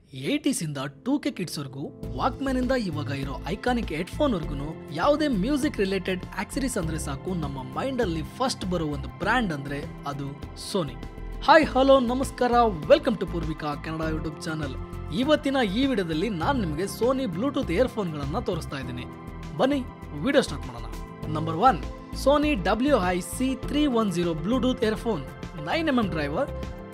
ಏಯ್ಟೀಸಿಂದ two K ಕಿಡ್ಸ್ವರೆಗೂ ವಾಕ್ಮ್ಯಾನಿಂದ ಇವಾಗ ಇರೋ iconic ಹೆಡ್ಫೋನ್ವರೆಗೂ ಯಾವುದೇ ಮ್ಯೂಸಿಕ್ ರಿಲೇಟೆಡ್ ಆಕ್ಸರೀಸ್ ಅಂದ್ರೆ ಸಾಕು ನಮ್ಮ ಮೈಂಡಲ್ಲಿ ಫಸ್ಟ್ ಬರೋ ಒಂದು ಬ್ರ್ಯಾಂಡ್ ಅಂದ್ರೆ ಅದು ಸೋನಿ ಹಾಯ್ ಹಲೋ ನಮಸ್ಕಾರ welcome to Poorvika Kannada YouTube channel ಇವತ್ತಿನ ಈ ವಿಡಿಯೋದಲ್ಲಿ ನಾನು ನಿಮಗೆ ಸೋನಿ ಬ್ಲೂಟೂತ್ ಇಯರ್ಫೋನ್ಗಳನ್ನು ತೋರಿಸ್ತಾ ಇದ್ದೀನಿ ಬನ್ನಿ ವಿಡಿಯೋ ಸ್ಟಾರ್ಟ್ ಮಾಡೋಣ number one Sony W I C three one zero Bluetooth earphone nine M M driver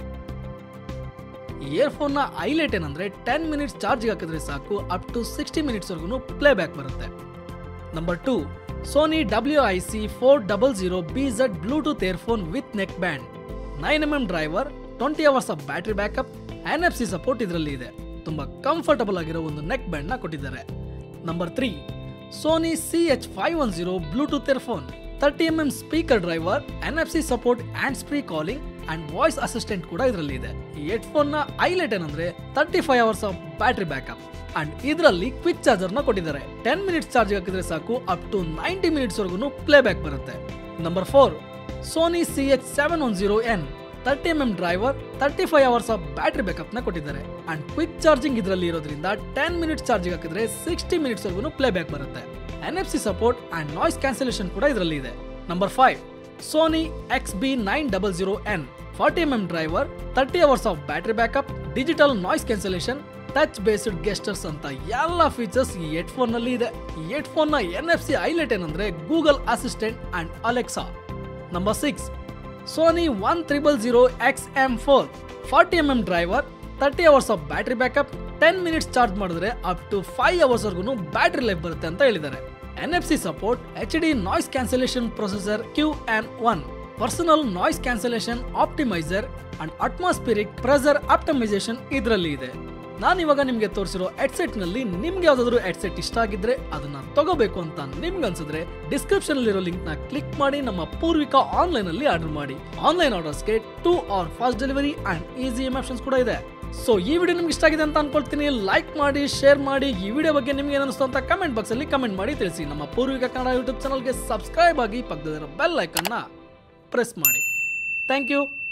ಇಯರ್ಫೋನ್ನ ಹೈಲೈಟ್ ಏನಂದ್ರೆ ಟೆನ್ ಮಿನಿಟ್ಸ್ ಚಾರ್ಜ್ ಹಾಕಿದ್ರೆ ಸಾಕು ಅಪ್ ಟು ಸಿಕ್ಸ್ಟಿ ಮಿನಿಟ್ಸ್ವರೆಗೂ ಪ್ಲೇ ಬ್ಯಾಕ್ ಬರುತ್ತೆ number two Sony W I C four double zero B Z Bluetooth earphone with neckband nine M M driver twenty hours of battery backup N F C support ಇದರಲ್ಲಿ ಇದೆ ತುಂಬಾ comfortable ಆಗಿರೋ ಒಂದು neck neckband ನ ಕೊಟ್ಟಿದ್ದಾರೆ number three Sony C H five one zero Bluetooth earphone thirty M M speaker driver N F C support and spree calling and voice assistant ಕೂಡ ಇದರಲ್ಲಿ ಇದೆ ಈ ಹೆಡ್ಫೋನ್ ನ ಹೈಲೈಟ್ ಏನಂದ್ರೆ thirty five hours of battery backup and ಇದರಲ್ಲಿ quick charger ನ ಕೊಟ್ಟಿದ್ದಾರೆ ten minutes charge ಹಾಕಿದ್ರೆ ಸಾಕು ಅಪ್ ಟು ನೈಂಟಿ ಮಿನಿಟ್ಸ್ ವರೆಗೂ ಪ್ಲೇ ಬ್ಯಾಕ್ ಬರುತ್ತೆ number four Sony C H seven one zero N thirty M M driver thirty five hours of battery backup ನ ಕೊಟ್ಟಿದ್ದಾರೆ and quick charging ಇದರಲ್ಲಿ ಇರೋದ್ರಿಂದ ten minutes charge ಹಾಕಿದ್ರೆ sixty minutes ವರೆಗೂ playback ಬರುತ್ತೆ N F C support and noise cancellation ಕೂಡ ಇದರಲ್ಲಿ ಇದೆ number five Sony X B nine double zero N forty M M driver thirty hours of battery backup digital noise cancellation touch based gestures ಅಂತ ಎಲ್ಲ features ಈ headphone ನಲ್ಲಿ ಇದೆ ಈ headphone ನ ಎನ್ ಎಫ್ ಸಿ ಹೈಲೈಟ್ ಏನಂದ್ರೆ Google assistant and Alexa number six Sony one triple zero X M four forty M M driver thirty hours of battery backup ten minutes charge ಮಾಡಿದ್ರೆ up to five hours ವರ್ಗು battery life ಬರುತ್ತೆ ಅಂತ ಹೇಳಿದ್ದಾರೆ N F C support H D noise cancellation processor Q N one personal noise cancellation optimiser and atmospheric pressure optimisation ಇದರಲ್ಲಿ ಇದೆ ನಾನು ಇವಾಗ ನಿಮಗೆ ತೋರಿಸಿರೋ ಹೆಡ್ಸೆಟ್ ನಲ್ಲಿ ನಿಮ್ಗೆ ಯಾವ್ದಾದ್ರು ಹೆಡ್ಸೆಟ್ ಇಷ್ಟ ಆಗಿದ್ರೆ ಅದನ್ನ ತಗೋಬೇಕು ಅಂತ ನಿಮ್ಗೆ ಅನ್ಸಿದ್ರೆ ಡಿಸ್ಕ್ರಿಪ್ಷನ್ ಅಲ್ಲಿರೋ ಲಿಂಕ್ ನ ಕ್ಲಿಕ್ ಮಾಡಿ ನಮ್ಮ ಪೂರ್ವಿಕಾ ಆನ್ಲೈನ್ ಅಲ್ಲಿ ಆರ್ಡರ್ ಮಾಡಿ ಆನ್ಲೈನ್ ಆರ್ಡರ್ಸ್ಗೆ two hour fast delivery and easy options ಕೂಡ ಇದೆ ಸೊ ಈ ವಿಡಿಯೋ ನಿಮ್ಗೆ ಇಷ್ಟ ಆಗಿದೆ ಅಂತ ಅನ್ಕೊಳ್ತೀನಿ ಲೈಕ್ ಮಾಡಿ ಶೇರ್ ಮಾಡಿ ಈ ವಿಡಿಯೋ ಬಗ್ಗೆ ನಿಮ್ಗೆ ಏನು ಅನಿಸ್ತು ಅಂತ ಕಮೆಂಟ್ ಬಾಕ್ಸ್ ಅಲ್ಲಿ ಕಮೆಂಟ್ ಮಾಡಿ ತಿಳಿಸಿ ನಮ್ಮ ಪೂರ್ವಿಕಾ ಕನ್ನಡ ಯೂಟ್ಯೂಬ್ ಚಾನಲ್ಗೆ ಸಬ್ಸ್ಕ್ರೈಬ್ ಆಗಿ ಪಕ್ಕದಲ್ಲಿರೋ ಬೆಲ್ ಐಕನ್ನ ಪ್ರೆಸ್ ಮಾಡಿ ಥ್ಯಾಂಕ್ ಯು